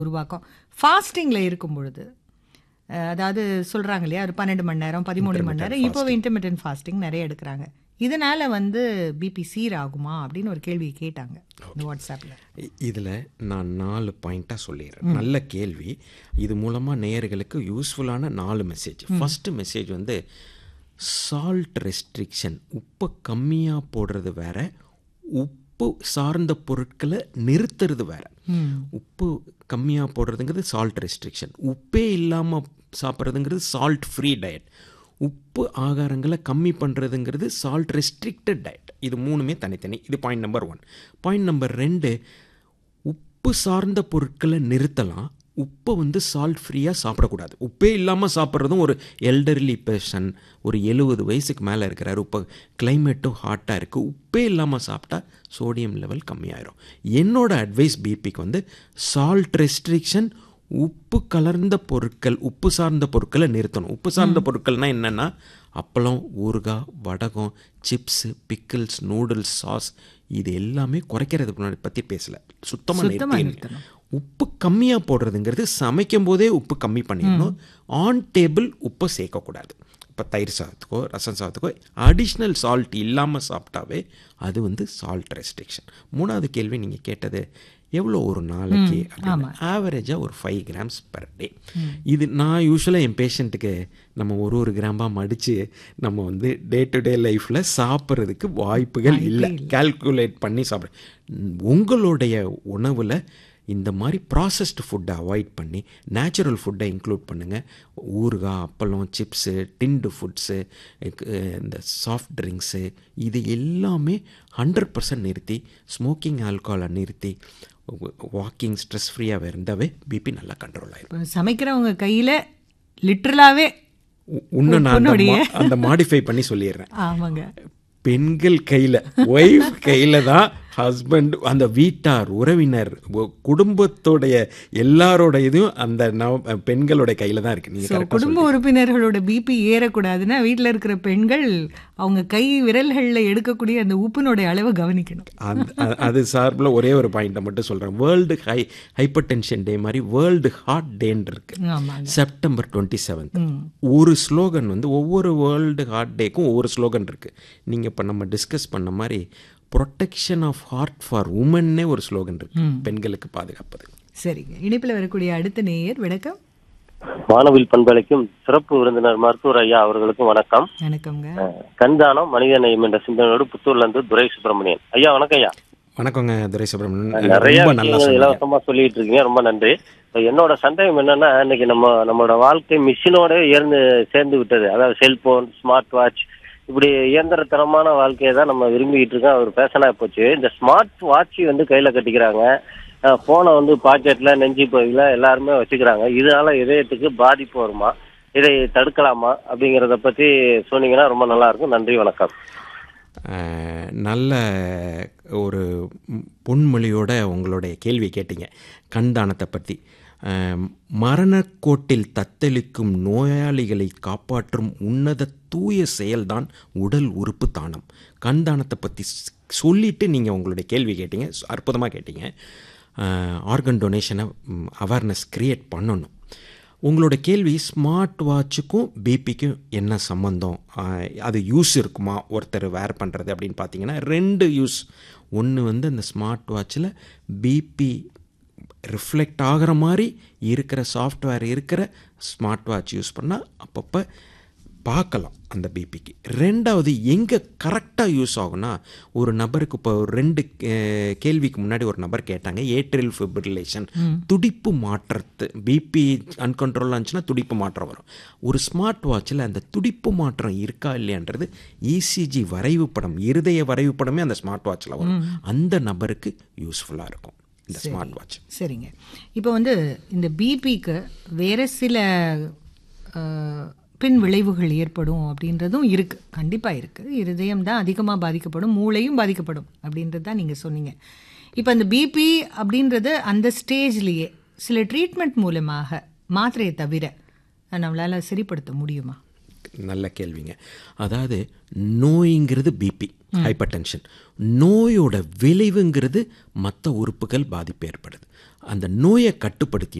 உருவாக்கும் ஃபாஸ்டிங்கில் இருக்கும் பொழுது அஹ், அதாவது சொல்கிறாங்க இல்லையா ஒரு பன்னெண்டு மணி நேரம் பதிமூணு மணி நேரம் இப்போ இன்டர்மீடியன்ட் ஃபாஸ்டிங் நிறைய எடுக்கிறாங்க இதனால வந்து பிபி சீராகுமா அப்படின்னு ஒரு கேள்வி கேட்டாங்க இந்த வாட்ஸ்அப்பில் இதில் நான் நாலு பாயிண்ட்டாக சொல்லிடுறேன் நல்ல கேள்வி இது மூலமாக நேயர்களுக்கு யூஸ்ஃபுல்லான நாலு மெசேஜ் ஃபஸ்ட்டு மெசேஜ் வந்து சால்ட் ரெஸ்ட்ரிக்ஷன் உப்பை கம்மியாக போடுறது வேற உப்பு சார்ந்த பொருட்களை நிறுத்துறது வேற உப்பு கம்மியாக போடுறதுங்கிறது சால்ட் ரெஸ்ட்ரிக்ஷன் உப்பே இல்லாமல் சாப்பிட்றதுங்கிறது சால்ட் ஃப்ரீ டயட் உப்பு ஆகாரங்களை கம்மி பண்ணுறதுங்கிறது சால்ட் ரெஸ்ட்ரிக்டட் டயட் இது மூணுமே தனித்தனி இது point number one point number ரெண்டு உப்பு சார்ந்த பொருட்களை நிறுத்தலாம் உப்பை வந்து சால்ட் ஃப்ரீயாக சாப்பிடக்கூடாது உப்பே இல்லாமல் சாப்பிட்றதும் ஒரு எல்டர்லி பர்சன் ஒரு எழுபது வயசுக்கு மேலே இருக்கிறாரு இப்போ கிளைமேட்டும் ஹாட்டாக இருக்குது உப்பே இல்லாமல் சாப்பிட்டா சோடியம் லெவல் கம்மியாயிரும் என்னோட அட்வைஸ் பிபிக்கு வந்து சால்ட் ரெஸ்ட்ரிக்ஷன் உப்பு கலர்ந்த பொருட்கள் உப்பு சார்ந்த பொருட்களை நிறுத்தணும் உப்பு சார்ந்த பொருட்கள்னால் என்னென்னா அப்பளம் ஊறுகாய் வடகம் சிப்ஸு பிக்கிள்ஸ் நூடுல்ஸ் சாஸ் இது எல்லாமே குறைக்கிறது பற்றி பேசல சுத்தமாக நிறுத்திடணும் உப்பு கம்மியாக போடுறதுங்கிறது சமைக்கும் போதே உப்பு கம்மி பண்ணிடணும் ஆன் டேபிள் உப்பை சேர்க்கக்கூடாது இப்போ தயிர் சாதத்துக்கோ ரசம் சாதத்துக்கோ அடிஷ்னல் சால்ட் இல்லாமல் சாப்பிட்டாவே அது வந்து சால்ட் ரெஸ்ட்ரிக்ஷன் மூணாவது கேள்வி நீங்கள் கேட்டது எவ்வளோ ஒரு நாளைக்கு ஆவரேஜாக ஒரு ஃபைவ் கிராம்ஸ் பர் டே இது நான் யூஸ்வலாக என் பேஷண்ட்டுக்கு நம்ம ஒரு ஒரு கிராமாக மடித்து நம்ம வந்து டே டு டே லைஃப்பில் சாப்பிட்றதுக்கு வாய்ப்புகள் இல்லை கால்குலேட் பண்ணி சாப்பிட உங்களுடைய உணவில் இந்த மாதிரி ப்ராசஸ்டு ஃபுட்டை அவாய்ட் பண்ணி நேச்சுரல் ஃபுட்டை இன்க்ளூட் பண்ணுங்கள் ஊறுகாய் அப்பளம் சிப்ஸு டின்டு ஃபுட்ஸு இந்த சாஃப்ட் ட்ரிங்க்ஸு இது எல்லாமே ஹண்ட்ரட் பர்சன்ட் நிறுத்தி ஸ்மோக்கிங் ஆல்கஹாலை நிறுத்தி வாக்கிங் ஸ்ட்ரெஸ் ஃப்ரீயாக இருந்தாவே பிபி நல்லா கண்ட்ரோல் ஆயிரும் இப்போ சமைக்கிறவங்க கையில் லிட்ரலாகவே இன்னும் நான் அந்த மா- அந்த மாடிஃபை பண்ணி சொல்லிடுறேன் ஆமாங்க பெண்கள் கையில் ஒய்ஃப் கையில் தான் ஹஸ்பண்ட் அந்த வீட்டார் உறவினர் ஒ- குடும்பத்தோடைய எல்லாரோட இதுவும் அந்த நவ பெண்களோட கையில் தான் இருக்குது ஸோ நீங்கள் குடும்ப உறுப்பினர்களோட பிபி ஏறக்கூடாதுன்னா வீட்டில் இருக்கிற பெண்கள் அவங்க கை விரல்களில் எடுக்கக்கூடிய அந்த உப்பினுடைய அளவை கவனிக்கணும் அந்த அ- அது சார்பில் ஒரே ஒரு பாயிண்ட்டை மட்டும் சொல்கிறேன் world high hypertension day மாதிரி வேர்ல்டு ஹார்ட் டேன்னு இருக்கு ஆமாங்க செப்டம்பர் டுவெண்ட்டி செவன்த் ஒரு ஸ்லோகன் வந்து ஒவ்வொரு வேர்ல்டு ஹார்ட் டேக்கும் ஒவ்வொரு ஸ்லோகன் இருக்குது நீங்கள் இப்போ நம்ம டிஸ்கஸ் பண்ண மாதிரி ப்ரொடெக்ஷன் ஆஃப் ஹார்ட் ஃபார் உமன்னே ஒரு ஸ்லோகன் இருக்கு பெண்களுக்கு பாதுகாப்பது சரிங்க இணைப்பில் வரக்கூடிய அடுத்த நேயர் வணக்கம் வானவில் பண்பலைக்கும் சிறப்பு விருந்தினர் மருத்துவர் ஐயா அவர்களுக்கும் வணக்கம் வணக்கம்ங்க கண்தானம் மனித நேயம் என்ற சிந்தனையோடு புத்தூர்ல இருந்து துரை சுப்பிரமணியன் ஐயா வணக்கம் ஐயா வணக்கங்க துரை சுப்ரமணியன் நிறைய ரொம்ப நல்லா விஷயங்கள் சொன்னீங்க இலவசமா சொல்லிட்டு இருக்கீங்க ரொம்ப நன்றி இப்ப என்னோட சந்தேகம் என்னன்னா இன்னைக்கு நம்ம நம்மளோட வாழ்க்கை மிஷினோட இயர்ந்து சேர்ந்து விட்டது அதாவது செல்போன் ஸ்மார்ட் வாட்ச் இப்படி இயந்திரத்தனமான வாழ்க்கையை தான் நம்ம விரும்பிக்கிட்டு இருக்கோம் ஒரு பேஷனா போச்சு இந்த ஸ்மார்ட் வாட்ச் வந்து கையில கட்டிக்கிறாங்க போனை வந்து பாக்கெட்ல நெஞ்சு பகுதியில எல்லாருமே வச்சுக்கிறாங்க இதனால இதயத்துக்கு பாதிப்பு வருமா இதை தடுக்கலாமா அப்படிங்கறத பத்தி சொன்னீங்கன்னா ரொம்ப நல்லா இருக்கும் நன்றி வணக்கம் அஹ், நல்ல ஒரு ம், பொன்மொழியோட உங்களுடைய கேள்வி கேட்டீங்க கண் தானத்தை பற்றி அஹ், மரணக்கோட்டில் தத்தளிக்கும் நோயாளிகளை காப்பாற்றும் உன்னத தூய செயல்தான் உடல் உறுப்பு தானம் கண் தானத்தை பற்றி ஸ்- சொல்லிட்டு நீங்கள் உங்களுடைய கேள்வி கேட்டீங்க அற்புதமாக கேட்டீங்க ஆர்கன் டொனேஷனை அவேர்னஸ் க்ரியேட் பண்ணணும் உங்களோட கேள்வி ஸ்மார்ட் வாட்சுக்கும் பிபிக்கும் என்ன சம்மந்தம் ஆஹ், அது யூஸ் இருக்குமா ஒருத்தர் வேர் பண்ணுறது அப்படின்னு பார்த்தீங்கன்னா ரெண்டு யூஸ் ஒன்று வந்து அந்த ஸ்மார்ட் வாட்சில் பிபி ரிஃப்ளெக்ட் ஆகிற மாதிரி இருக்கிற சாஃப்ட்வேர் இருக்கிற ஸ்மார்ட் வாட்ச் யூஸ் பண்ணால் அப்பப்போ பார்க்கலாம் அந்த பிபிக்கு ரெண்டாவது எங்கே கரெக்டாக யூஸ் ஆகும்னா ஒரு நபருக்கு இப்போ ஒரு ரெண்டு அஹ், கேள்விக்கு முன்னாடி ஒரு நபர் கேட்டாங்க ஏட்ரில் ஃபிப்ரிலேஷன் துடிப்பு மாற்றத்து பிபி அன்கண்ட்ரோலாக இருந்துச்சுன்னா துடிப்பு மாற்றம் வரும் ஒரு ஸ்மார்ட் வாட்சில் அந்த துடிப்பு மாற்றம் இருக்கா இல்லையான்றது இசிஜி வரைவு படம் இருதய வரைவு படமே அந்த ஸ்மார்ட் வாட்சில் வரும் அந்த நபருக்கு யூஸ்ஃபுல்லாக இருக்கும் இந்த ஸ்மார்ட் வாட்ச் சரிங்க இப்போ வந்து இந்த பிபிக்கு வேற சில அஹ், பின் விளைவுகள் ஏற்படும் அப்படின்றதும் இருக்கு கண்டிப்பாக இருக்கு இருதயம் தான் அதிகமாக பாதிக்கப்படும் மூளையும் பாதிக்கப்படும் அப்படின்றது தான் நீங்கள் சொன்னீங்க இப்போ அந்த பிபி அப்படின்றது அந்த ஸ்டேஜ்லேயே சில ட்ரீட்மெண்ட் மூலமாக மாத்திரையை தவிர நம்மளால் சரிப்படுத்த முடியுமா நல்ல கேள்விங்க அதாவது நோய்ங்கிறது பிபி ஹைப்பர் டென்ஷன் நோயோட விளைவுங்கிறது மற்ற உறுப்புகள் பாதிப்பு ஏற்படுது அந்த நோயை கட்டுப்படுத்தி